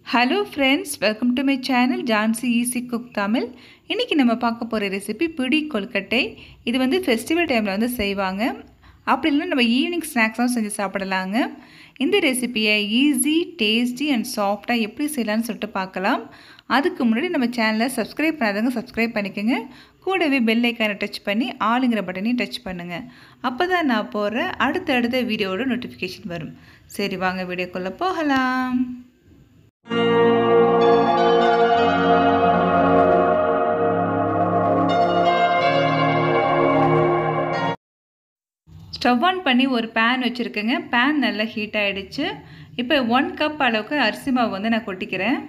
hello friends welcome to my channel Jhansi easy cook Tamil இன்றைக்கி நம்ம பார்க்க போகிற ரெசிபி பிடி கொல்கட்டை இது வந்து ஃபெஸ்டிவல் டைமில் வந்து செய்வாங்க அப்படி இல்லைன்னா நம்ம ஈவினிங் ஸ்நாக்ஸாகவும் செஞ்சு சாப்பிடலாங்க இந்த ரெசிபியை ஈஸி டேஸ்டி அண்ட் சாஃப்டாக எப்படி செய்யலாம்னு சொல்லிட்டு பார்க்கலாம் அதுக்கு முன்னாடி நம்ம சேனலை சப்ஸ்கிரைப் பண்ணாதவங்க சப்ஸ்கிரைப் பண்ணிக்கோங்க கூடவே பெல் ஐக்கானை டச் பண்ணி ஆளுங்கிற பட்டனையும் டச் பண்ணுங்கள் அப்போ தான் நான் போடுற அடுத்த அடுத்த வீடியோவோட நோட்டிஃபிகேஷன் வரும் சரி வாங்க வீடியோக்குள்ளே போகலாம் ஸ்டவ் ஆன் பண்ணி ஒரு பேன் வச்சுருக்கேங்க பேன் நல்லா ஹீட் ஆகிடுச்சு இப்போ ஒன் கப் அளவுக்கு அரிசி மாவு வந்து நான் கொட்டிக்கிறேன்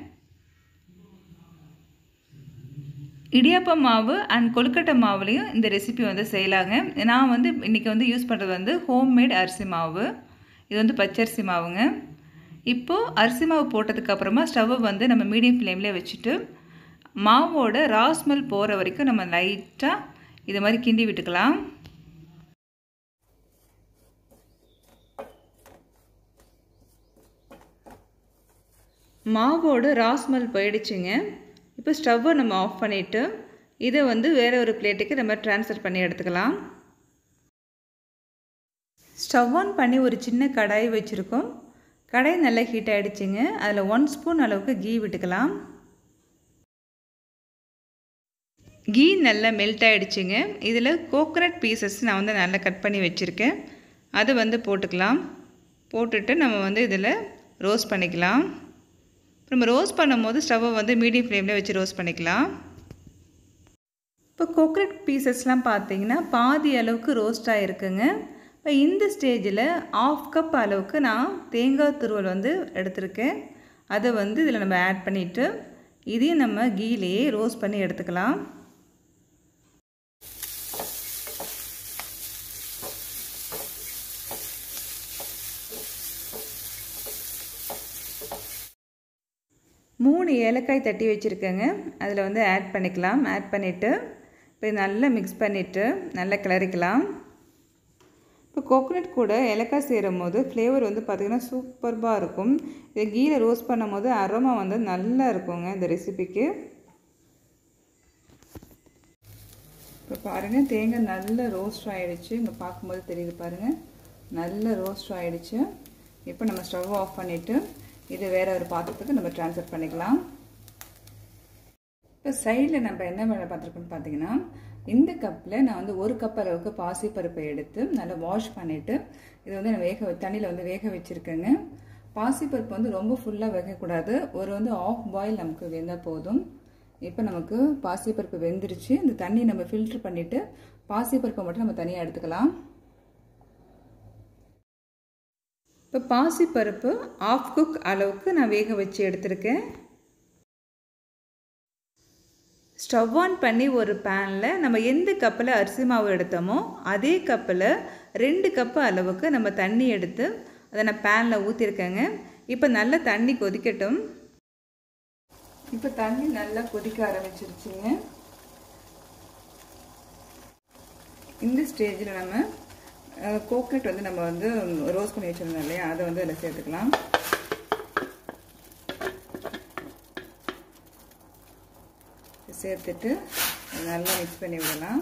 இடியாப்பம் மாவு அண்ட் கொழுக்கட்டை மாவுலேயும் இந்த ரெசிபி வந்து செய்யலாங்க நான் வந்து இன்றைக்கி வந்து யூஸ் பண்ணுறது வந்து ஹோம்மேட் அரிசி மாவு இது வந்து பச்சரிசி மாவுங்க இப்போது அரிசி மாவு போட்டதுக்கப்புறமா ஸ்டவ்வை வந்து நம்ம மீடியம் ஃப்ளேமில் வச்சுட்டு மாவோட ராஸ்மெல் போகிற வரைக்கும் நம்ம லைட்டாக இது மாதிரி கிண்டி விட்டுக்கலாம் மாவோட ராஸ்மெல் போயிடுச்சுங்க இப்போ ஸ்டவ்வை நம்ம ஆஃப் பண்ணிவிட்டு இதை வந்து வேறு ஒரு பிளேட்டுக்கு நம்ம ட்ரான்ஸ்ஃபர் பண்ணி எடுத்துக்கலாம் ஸ்டவ் ஆன் பண்ணி ஒரு சின்ன கடாய் வச்சுருக்கோம் கடாய் நல்லா ஹீட் ஆகிடுச்சிங்க அதில் ஒன் ஸ்பூன் அளவுக்கு கீ விட்டுக்கலாம் கீ நல்லா மெல்ட் ஆகிடுச்சிங்க இதில் கோகனட் பீசஸ் நான் வந்து நல்லா கட் பண்ணி வச்சுருக்கேன் அதை வந்து போட்டுக்கலாம் போட்டுட்டு நம்ம வந்து இதில் ரோஸ்ட் பண்ணிக்கலாம் நம்ம ரோஸ்ட் பண்ணும்போது ஸ்டவ்வை வந்து மீடியம் ஃப்ளேமில் வச்சு ரோஸ்ட் பண்ணிக்கலாம் இப்போ கோகனட் பீசஸ்லாம் பார்த்தீங்கன்னா பாதி அளவுக்கு ரோஸ்ட் ஆகிருக்குங்க இப்போ இந்த ஸ்டேஜில் ஆஃப் கப் அளவுக்கு நான் தேங்காய் துருவல் வந்து எடுத்திருக்கேன் அதை வந்து இதில் நம்ம ஆட் பண்ணிவிட்டு இதையும் நம்ம கீலேயே ரோஸ்ட் பண்ணி எடுத்துக்கலாம் மூணு ஏலக்காய் தட்டி வச்சுருக்கேங்க அதில் வந்து ஆட் பண்ணிக்கலாம் ஆட் பண்ணிவிட்டு இப்போ நல்லா மிக்ஸ் பண்ணிவிட்டு நல்லா கிளறிக்கலாம் இப்போ கோகோனட் கூட ஏலக்காய் சேரும் போது ஃப்ளேவர் வந்து பார்த்திங்கன்னா சூப்பர்பாக இருக்கும் இதை கீரை ரோஸ்ட் பண்ணும் போது அரோமா வந்து நல்லா இருக்குங்க இந்த ரெசிபிக்கு இப்போ பாருங்கள் தேங்காய் நல்ல ரோஸ்ட் ஆகிடுச்சு இங்கே பார்க்கும்போது தெரியுது பாருங்கள் நல்ல ரோஸ்ட் ஆகிடுச்சு இப்போ நம்ம ஸ்டவ் ஆஃப் பண்ணிவிட்டு இது வேறு ஒரு பாத்திரத்துக்கு நம்ம ட்ரான்ஸ்ஃபர் பண்ணிக்கலாம் இப்போ சைடில் நம்ம என்ன வேலை பார்த்துருக்கோன்னு பார்த்தீங்கன்னா இந்த கப்பில் நான் வந்து ஒரு கப் அளவுக்கு பாசிப்பருப்பை எடுத்து நல்லா வாஷ் பண்ணிவிட்டு இதை வந்து நான் வேக தண்ணியில் வந்து வேக வச்சுருக்கேங்க பாசிப்பருப்பு வந்து ரொம்ப ஃபுல்லாக வேகக்கூடாது ஒரு வந்து ஆஃப் பாயில் நமக்கு வெந்தால் போதும் இப்போ நமக்கு பாசிப்பருப்பு வெந்துருச்சு இந்த தண்ணி நம்ம ஃபில்ட்ரு பண்ணிவிட்டு பாசிப்பருப்பை மட்டும் நம்ம தனியாக எடுத்துக்கலாம் இப்போ பாசிப்பருப்பு ஆஃப் குக் அளவுக்கு நான் வேக வச்சு எடுத்திருக்கேன் ஸ்டவ் ஆன் பண்ணி ஒரு பேனில் நம்ம எந்த கப்பில் அரிசி மாவு எடுத்தோமோ அதே கப்பில் ரெண்டு கப்பு அளவுக்கு நம்ம தண்ணி எடுத்து அதை நான் பேனில் ஊற்றிருக்கேங்க இப்போ நல்லா தண்ணி கொதிக்கட்டும் இப்போ தண்ணி நல்லா கொதிக்க ஆரம்பிச்சிருச்சுங்க இந்த ஸ்டேஜில் நம்ம கோகனட் வந்து நம்ம வந்து ரோஸ் பண்ணி வச்சுருந்தோம் இல்லையா அதை வந்து அதில் சேர்த்துக்கலாம் சேர்த்துட்டு நல்லா மிக்ஸ் பண்ணி விடலாம்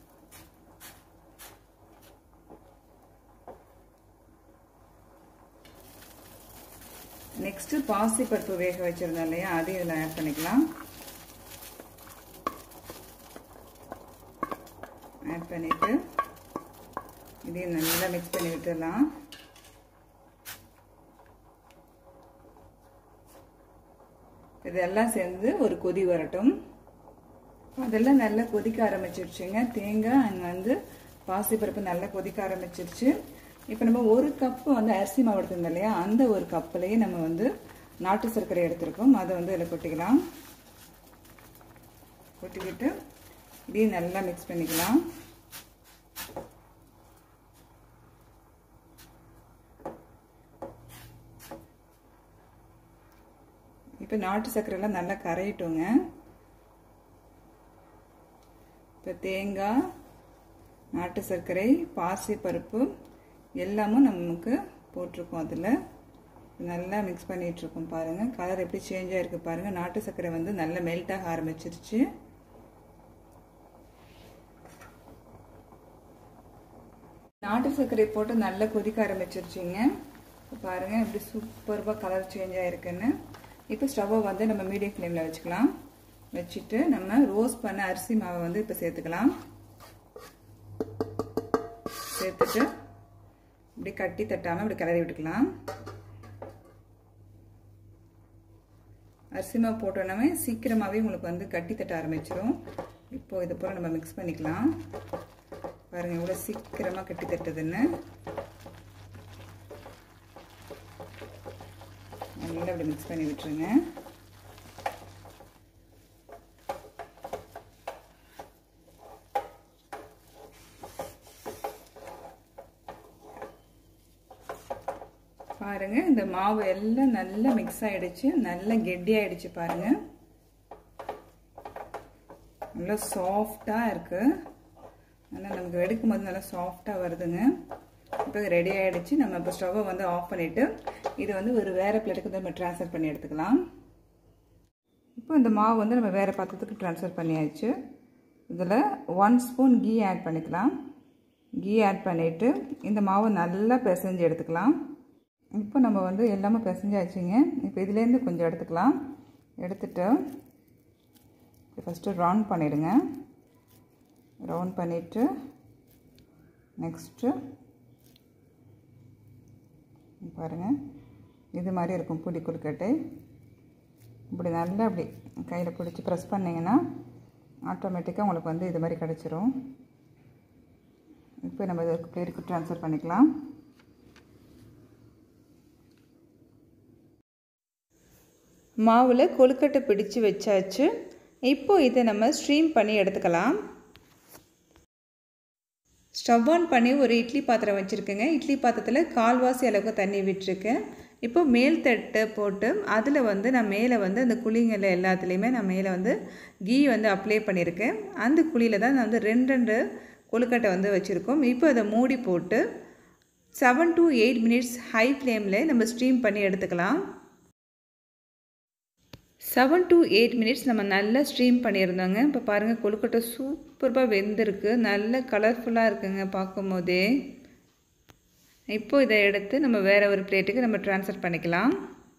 நெக்ஸ்ட்டு பாசிப்பருப்பு வேக வச்சுருந்தோம் இல்லையா அதையும் இதில் ஆட் பண்ணிக்கலாம் ஆட் பண்ணிவிட்டு இதையும் நல்லா மிக்ஸ் பண்ணி விட்டுடலாம் இதெல்லாம் சேர்ந்து ஒரு கொதி வரட்டும் அதெல்லாம் நல்லா கொதிக்க ஆரம்பிச்சிருச்சுங்க தேங்காய் அண்ட் வந்து பாசிப்பருப்பு நல்லா கொதிக்க ஆரம்பிச்சிருச்சு இப்போ நம்ம ஒரு கப்பு வந்து அரிசி மாவு எடுத்திருந்தோம் இல்லையா அந்த ஒரு கப்புலேயே நம்ம வந்து நாட்டு சர்க்கரை எடுத்திருக்கோம் அதை வந்து இதில் கொட்டிக்கலாம் கொட்டிக்கிட்டு இதையும் நல்லா மிக்ஸ் பண்ணிக்கலாம் இப்போ நாட்டு சர்க்கரைலாம் நல்லா கரையிட்டோங்க இப்போ தேங்காய் நாட்டு சர்க்கரை பாசி பருப்பு எல்லாமும் நமக்கு போட்டிருக்கோம் அதில் நல்லா மிக்ஸ் பண்ணிகிட்ருக்கோம் பாருங்கள் கலர் எப்படி சேஞ்ச் ஆகிருக்கு பாருங்கள் நாட்டு சர்க்கரை வந்து நல்லா மெல்ட் ஆக ஆரம்பிச்சிருச்சு நாட்டு சர்க்கரை போட்டு நல்லா கொதிக்க ஆரம்பிச்சிருச்சிங்க பாருங்கள் எப்படி சூப்பர்பாக கலர் சேஞ்ச் ஆகிருக்குன்னு இப்போ ஸ்டவ்வை வந்து நம்ம மீடியம் ஃப்ளேமில் வச்சுக்கலாம் வச்சுட்டு நம்ம ரோஸ்ட் பண்ண அரிசி மாவை வந்து இப்போ சேர்த்துக்கலாம் சேர்த்துட்டு இப்படி கட்டி தட்டாமல் இப்படி கிளறி விட்டுக்கலாம் அரிசி மாவு போட்டோன்னே சீக்கிரமாகவே உங்களுக்கு வந்து கட்டி தட்ட ஆரம்பிச்சிடும் இப்போது இது போல் நம்ம மிக்ஸ் பண்ணிக்கலாம் பாருங்கள் எவ்வளோ சீக்கிரமாக கட்டி தட்டுதுன்னு நல்லா அப்படி மிக்ஸ் பண்ணி விட்டுருங்க பாருங்க இந்த மாவு எல்லாம் நல்லா மிக்ஸ் ஆயிடுச்சு நல்லா கெட்டி ஆயிடுச்சு பாருங்க நல்லா சாஃப்டாக இருக்கு நல்லா நமக்கு எடுக்கும் போது நல்லா சாஃப்டாக வருதுங்க இப்போ ரெடி ஆகிடுச்சு நம்ம இப்போ ஸ்டவ்வை வந்து ஆஃப் பண்ணிவிட்டு இது வந்து ஒரு வேறு பிளேட்டுக்கு வந்து நம்ம ட்ரான்ஸ்ஃபர் பண்ணி எடுத்துக்கலாம் இப்போ இந்த மாவு வந்து நம்ம வேறு பாத்திரத்துக்கு ட்ரான்ஸ்ஃபர் பண்ணியாச்சு இதில் ஒன் ஸ்பூன் கீ ஆட் பண்ணிக்கலாம் கீ ஆட் பண்ணிவிட்டு இந்த மாவை நல்லா பிசைஞ்சு எடுத்துக்கலாம் இப்போ நம்ம வந்து எல்லாமே பிசைஞ்சாச்சுங்க இப்போ இதுலேருந்து கொஞ்சம் எடுத்துக்கலாம் எடுத்துட்டு ஃபஸ்ட்டு ரவுண்ட் பண்ணிவிடுங்க ரவுண்ட் பண்ணிவிட்டு நெக்ஸ்ட்டு பாருங்கள் இது மாதிரி இருக்கும் புடி கொழுக்கட்டை இப்படி நல்லா அப்படி கையில் பிடிச்சி ப்ரெஸ் பண்ணிங்கன்னா ஆட்டோமேட்டிக்காக உங்களுக்கு வந்து இது மாதிரி கிடச்சிரும் இப்போ நம்ம இதுக்கு பிளேட்டுக்கு ட்ரான்ஸ்ஃபர் பண்ணிக்கலாம் மாவில் கொழுக்கட்டை பிடிச்சு வச்சாச்சு இப்போ இதை நம்ம ஸ்ட்ரீம் பண்ணி எடுத்துக்கலாம் ஸ்டவ் ஆன் பண்ணி ஒரு இட்லி பாத்திரம் வச்சுருக்கேங்க இட்லி பாத்திரத்தில் கால்வாசி அளவுக்கு தண்ணி விட்டுருக்கேன் இப்போ மேல் தட்டை போட்டு அதில் வந்து நான் மேலே வந்து அந்த குழிங்களில் எல்லாத்துலேயுமே நான் மேலே வந்து கீ வந்து அப்ளை பண்ணியிருக்கேன் அந்த குழியில் தான் நான் வந்து ரெண்டு ரெண்டு கொழுக்கட்டை வந்து வச்சுருக்கோம் இப்போ அதை மூடி போட்டு seven to eight minutes high ஃப்ளேமில் நம்ம ஸ்ட்ரீம் பண்ணி எடுத்துக்கலாம் செவன் டு எயிட் மினிட்ஸ் நம்ம நல்லா ஸ்ட்ரீம் பண்ணியிருந்தோங்க இப்போ பாருங்கள் கொழுக்கட்டை சூப்பராக வெந்திருக்கு நல்ல கலர்ஃபுல்லாக இருக்குங்க பார்க்கும் போதே இப்போ இதை எடுத்து நம்ம வேறு ஒரு பிளேட்டுக்கு நம்ம ட்ரான்ஸ்ஃபர் பண்ணிக்கலாம்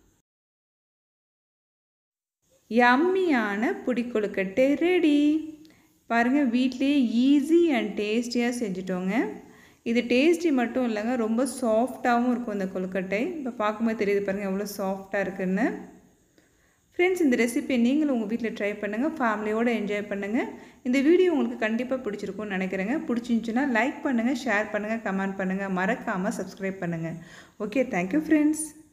யம்மியான புடி கொழுக்கட்டை ரெடி பாருங்கள் வீட்லேயே ஈஸி அண்ட் டேஸ்டியாக செஞ்சுட்டோங்க இது டேஸ்டி மட்டும் இல்லைங்க ரொம்ப சாஃப்டாகவும் இருக்கும் இந்த கொழுக்கட்டை இப்போ பார்க்கும்போது தெரியுது பாருங்கள் எவ்வளோ சாஃப்டாக இருக்குன்னு ஃப்ரெண்ட்ஸ் இந்த ரெசிபியை நீங்களும் உங்கள் வீட்டில் ட்ரை பண்ணுங்கள் ஃபேமிலியோடு என்ஜாய் பண்ணுங்கள் இந்த வீடியோ உங்களுக்கு கண்டிப்பாக பிடிச்சிருக்கும்னு நினைக்கிறேங்க பிடிச்சிருந்துச்சுன்னா லைக் பண்ணுங்கள் ஷேர் பண்ணுங்கள் கமெண்ட் பண்ணுங்கள் மறக்காமல் சப்ஸ்கிரைப் பண்ணுங்கள் ஓகே தேங்க்யூ ஃப்ரெண்ட்ஸ்